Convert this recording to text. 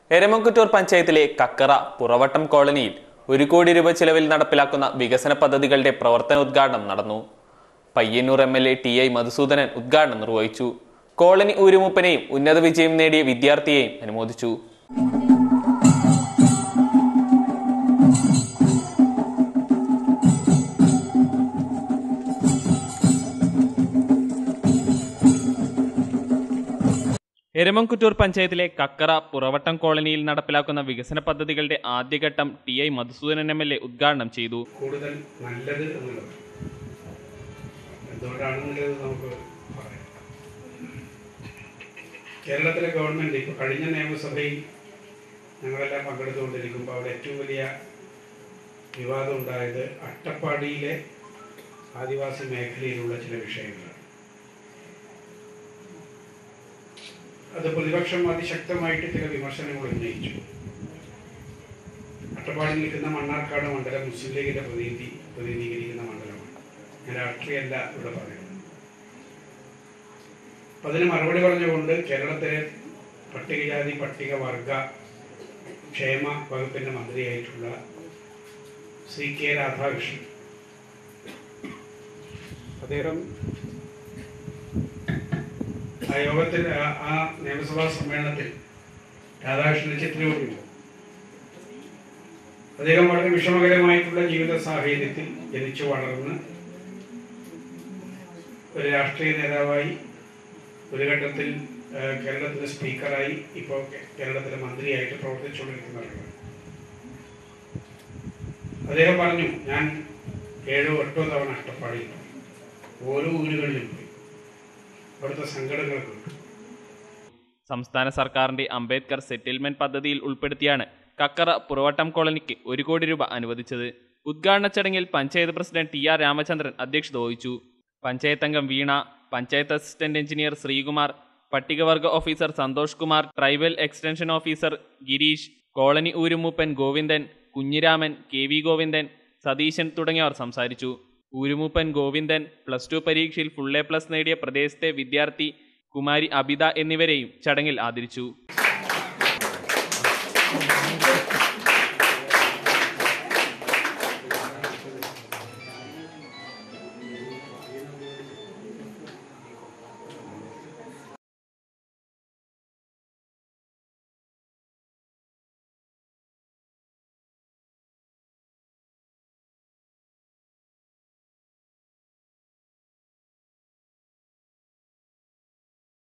എരമക്കുറ്റൂർ പഞ്ചായത്തിലെ കക്കറ പുറവട്ടം കോളനിയിൽ ഒരു കോടി രൂപ ചിലവിൽ നടപ്പിലാക്കുന്ന വികസന പദ്ധതികളുടെ പ്രവർത്തനോദ്ഘാടനം നടന്നു Payyanur M L A T I Madhusoodanan ഉദ്ഘാടനം നിർവഹിച്ചു കോളനി ഊരുമൂപ്പനെയും ഉന്നത വിജയം നേടിയ വിദ്യാർത്ഥിയെയും അനുമോദിച്ചു എരമംകുറ്റൂർ പഞ്ചായത്തിലെ കക്കറ പുറവട്ടം കോളനിയിൽ നടപ്പിലാക്കുന്ന വികസന പദ്ധതികളുടെ ആദ്യഘട്ടം T I Madhusoodanan M L A ഉദ്ഘാടനം ചെയ്തു കൂടുതൽ നല്ലത് എന്നുള്ളത് എന്തുകൊണ്ടാണെന്നുള്ളത് നമുക്ക് പറയാം കേരളത്തിലെ ഗവൺമെൻറ് ഇപ്പോൾ കഴിഞ്ഞ നിയമസഭയിൽ ഞങ്ങളെല്ലാം പങ്കെടുത്തുകൊണ്ടിരിക്കുമ്പോൾ അവിടെ ഏറ്റവും വലിയ വിവാദം ഉണ്ടായത് അട്ടപ്പാടിയിലെ ആദിവാസി മേഖലയിലുള്ള ചില വിഷയങ്ങളാണ് അത് പ്രതിപക്ഷം അതിശക്തമായിട്ട് ചില വിമർശനങ്ങൾ ഉന്നയിച്ചു അട്ടപ്പാടിയിൽ നിൽക്കുന്ന മണ്ണാർക്കാട് മണ്ഡലം മുസ്ലിം ലീഗിന്റെ പ്രതിനിധി പ്രതിനിധീകരിക്കുന്ന മണ്ഡലമാണ് ഞാൻ രാഷ്ട്രീയമല്ല ഇവിടെ പറയുന്നത് അപ്പൊ അതിന് മറുപടി പറഞ്ഞുകൊണ്ട് കേരളത്തിലെ പട്ടികജാതി പട്ടികവർഗ ക്ഷേമ വകുപ്പിന്റെ മന്ത്രിയായിട്ടുള്ള ശ്രീ കെ രാധാകൃഷ്ണൻ അദ്ദേഹം ആ യോഗത്തിൽ ആ- ആ നിയമസഭാ സമ്മേളനത്തിൽ രാധാകൃഷ്ണന്റെ ചിത്രയോടുണ്ട് അദ്ദേഹം വളരെ വിഷമകരമായിട്ടുള്ള ജീവിത സാഹചര്യത്തിൽ ജനിച്ചു വളർന്ന് ഒരു രാഷ്ട്രീയ നേതാവായി ഒരു ഘട്ടത്തിൽ ആ, കേരളത്തിലെ സ്പീക്കറായി ഇപ്പോൾ കേരളത്തിലെ മന്ത്രിയായിട്ട് പ്രവർത്തിച്ചുകൊണ്ടിരിക്കുന്ന ആളാണ് അദ്ദേഹം പറഞ്ഞു ഞാൻ ഏഴോ എട്ടോ തവണ അട്ടപ്പാടിയിൽ പോയി. ഓരോ ഊരുകളിലും പോയി അവിടുത്തെ സങ്കടങ്ങൾ കണ്ടു സംസ്ഥാന സർക്കാരിന്റെ അംബേദ്കർ സെറ്റിൽമെന്റ് പദ്ധതിയിൽ ഉൾപ്പെടുത്തിയാണ് കക്കറ പുറവട്ടം കോളനിക്ക് ഒരു കോടി രൂപ അനുവദിച്ചത് ഉദ്ഘാടന ചടങ്ങിൽ panchayat president T R Ramachandran അധ്യക്ഷത വഹിച്ചു പഞ്ചായത്ത് അംഗം വീണ പഞ്ചായത്ത് അസിസ്റ്റന്റ് എഞ്ചിനീയർ ശ്രീകുമാർ പട്ടികവർഗ officer Santhosh Kumar tribal extension officer Gireesh colony ഊരുമൂപ്പൻ ഗോവിന്ദൻ കുഞ്ഞിരാമൻ കെ വി ഗോവിന്ദൻ സതീശൻ തുടങ്ങിയവർ സംസാരിച്ചു ഊരുമൂപ്പൻ ഗോവിന്ദൻ പ്ലസ് ടു പരീക്ഷയിൽ ഫുൾ എ പ്ലസ് നേടിയ പ്രദേശത്തെ വിദ്യാർത്ഥി കുമാരി അബിത എന്നിവരെയും ചടങ്ങിൽ ആദരിച്ചു